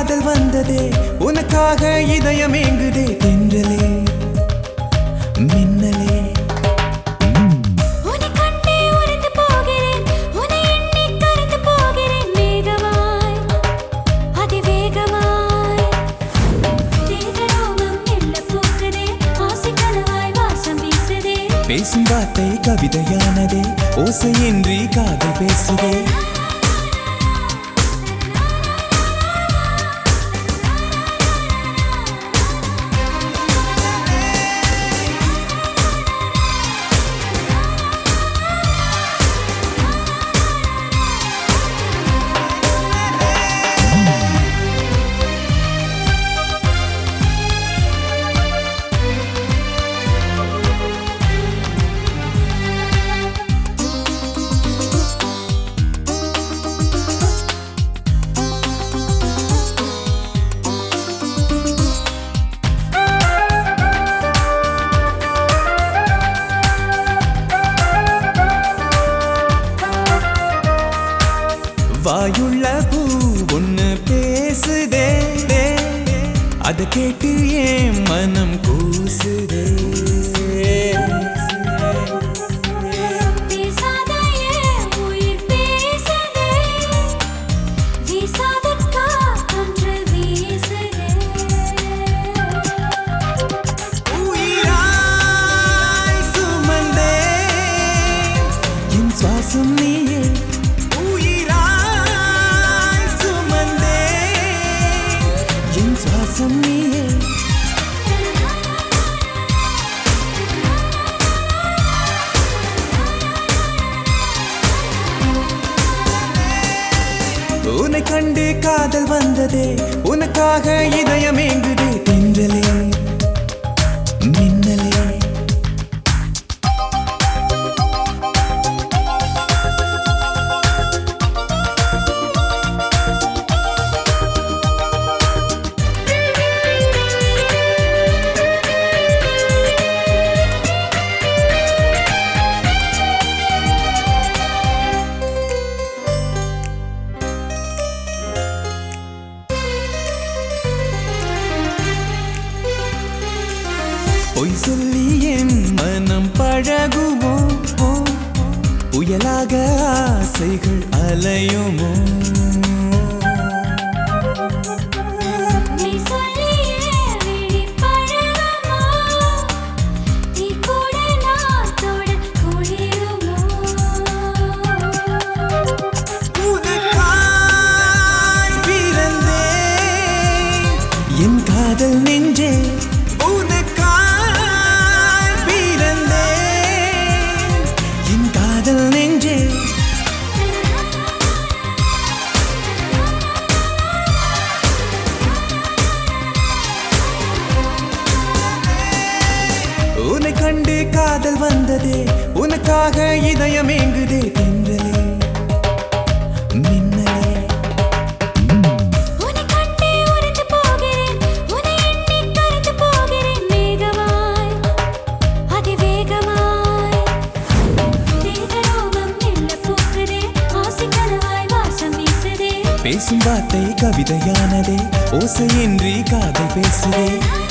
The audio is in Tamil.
காதல் வந்ததே உனக்காக இதயம் ஏங்குதே தென்றலே மின்னலே உன்னை கண்டே உறைந்து போகிறேன் உன்னை எண்ணி கரைந்து போகிறேன் வேகமாய் அதிவேகமாய் தேகரோகம் மெல்ல போகுதே ஆசை கனவாய் வாசம் வீசுதே பேசும் வார்த்தை கவிதையானதே ஓசையின்றி காதல் பேசுதே வாயுள்ள பூ ஒண்ணு பேசுதே அத கேட்டு ஏன் மனம் கூசுதே பேசாத ஏன் உயிர் பேசுதே வீசாத காற்று வீசுதே உயிராய் சுமந்தே என் சுவாசம் நீயே உயிராய் சுமந்தே என் சுவாசம் நீயே உன்னை கண்டு காதல் வந்ததே உனக்காக இதயம் ஏங்குதே தென்றலே மின்னலே பொய் சொல்லி என் மனம் பழகுமோ புயலாக ஆசைகள் அலையுமோ நீ சொல்லியே விழி பழகுமோ நீ கூட நான் தொட குளிருமோ உனக்காய் பிறந்தேன் என் காதல் நெஞ்சே உனக்காய் பிறந்தேன் என் காதல் நெஞ்சே உன்னை கண்டு காதல் வந்ததே உனக்காக இதயம் ஏங்குதே தென்றலே மின்னலே உன்னை கண்டே உறைந்து போகிறேன் உன்னை எண்ணி கரைந்து போகிறேன் வேகமாய் அதிவேகமாய் தேகரோகம் மெல்ல போகுதே ஆசை கனவாய் வாசம் வீசுதே பேசும் வார்த்தை கவிதையானதே ஓசையின்றி காதல் பேசுதே